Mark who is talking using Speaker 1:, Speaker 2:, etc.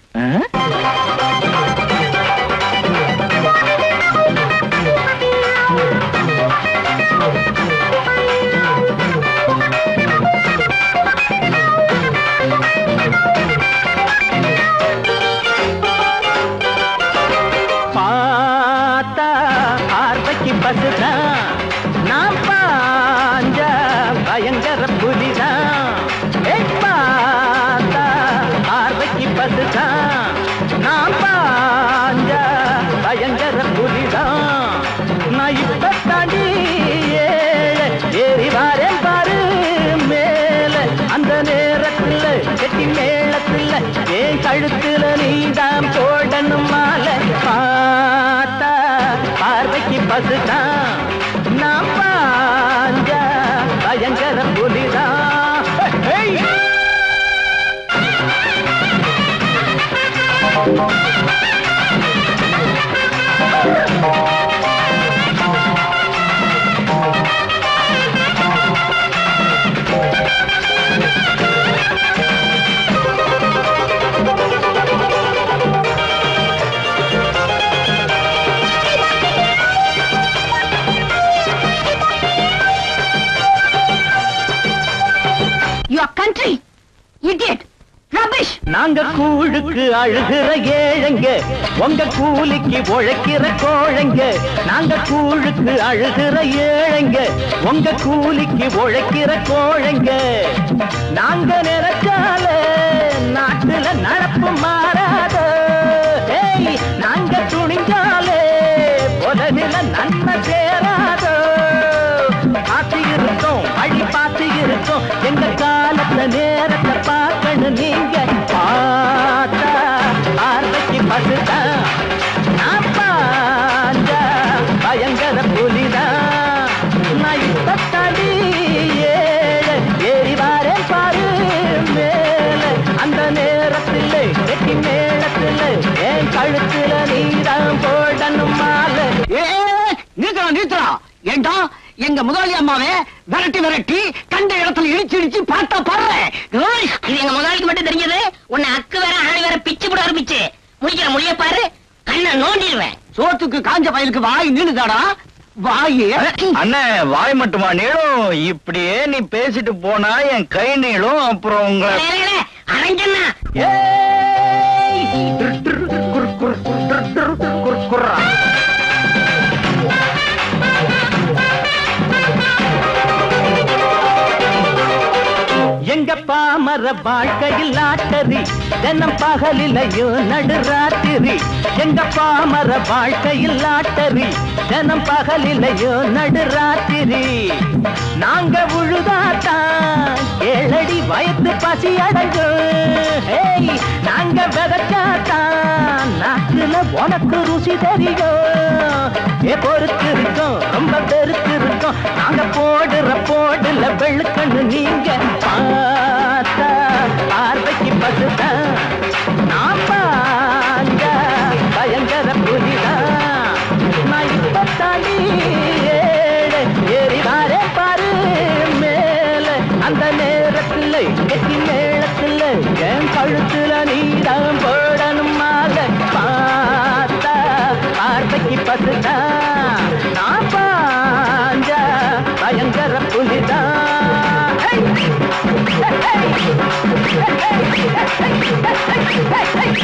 Speaker 1: பார்த்தா பார்வைக்கு பசுதான் நான் பாஞ்ச பயங்கர புலிதான் ஏய், பார்த்தா பார்வைக்கு பசுதான் நான் பாஞ்ச பயங்கர புலிதான் நான் இப்ப தாண்டி ஏழை ஏறி வாரேன் பாரு மேல அந்த நேரத்துல கெட்டி மேளத்துல ஏன் கழுத்துல நீதான் போடணும் மாலை பார்த்தா பார்வைக்கு பசுதான் நான் பாஞ்ச பயங்கர புலிதான் hey, hey!
Speaker 2: Your country idiot rubbish
Speaker 1: நாங்க கூழுக்கு அழுகிற ஏழைங்க உங்க கூலிக்கு உழைக்கிற கோழைங்க நாங்க கூழுக்கு அழுகிற ஏழைங்க உங்க கூலிக்கு உழைக்கிற கோழைங்க நாங்க நினைச்சால நாட்டுல நடப்பு மாறாத ஏய், நாங்க துணிஞ்சாலே உலகில நன்மை சேராதோ பார்த்து இருக்கோம் வழி பார்த்து இருக்கோம் எங்க காலத்துல நேரத்தை பார்க்கணும் நீங்க பார்த்தா பார்வைக்கு பசுதான் நான் பாஞ்ச பயங்கர புலிதான் நான் இப்ப தாண்டி ஏழை ஏறி வாரேன் பாரு மேல அந்த நேரத்தில் கெட்டி மேளத்தில் என் கழுத்துல நீதான் போடணும் மாலை
Speaker 3: ஏ நிறுத்தா நிறுத்தா ஏண்டா எங்க முதலாளி அம்மாவே விரட்டி விரட்டி கண்ட இடத்துல இடிச்சு இடிச்சு பார்த்தா பாரு
Speaker 2: இது எங்க முதலாளிக்கு மட்டும் தெரிஞ்சது உன்னை அக்கு வேற ஆணி வேற பிச்சு போட ஆரம்பிச்சு முடிக்கிற முடிய பாரு கண்ணை நோண்டிடுவேன்
Speaker 3: சோத்துக்கு காஞ்ச பயலுக்கு வாய் நின்னுதாடா வாய்
Speaker 1: அண்ணே வாய் மட்டுமா நீளும் இப்படியே நீ பேசிட்டு போனா என் கை நீளும் அப்புறம் உங்களை
Speaker 2: அரஞ்சண்ணா
Speaker 1: எங்க பாமர வாழ்க்கையில் ஆட்டரி தினம் பகலிலையும் நடுராத்திரி எங்க பாமர வாழ்க்கையில் ஆட்டரி தினம் பகலிலையும் நடுராத்திரி நாங்க உழுதாத்தான் ஏழடி வயத்து பசி அடைஞ்சோம் ஏய், நாங்க விதைச்சாத்தான் நாட்டுல உனக்கு ருசி தெரியும் ஏ பொறுத்து இருக்கோம் ரொம்ப பெருத்து இருக்கோம் நாங்க போடுற போடுல வெளுக்கண்ணு நீங்க பார்த்தா பார்வைக்கு பசுதான் நான் பாஞ்ச பயங்கர புலிதான் நான் இப்ப தாண்டி ஏழை ஏறி வாரே பாரு மேல அந்த நேரத்துல கெட்டி மேளத்துல என் கழுத்துல நீதான் போடணும் மாலை பார்த்தா பார்வைக்கு பசுதான் நான் பாஞ்ச பயங்கர புலிதான் ஹே! ஹே! ஹே! ஹே! ஹே! ஹே! ஹே!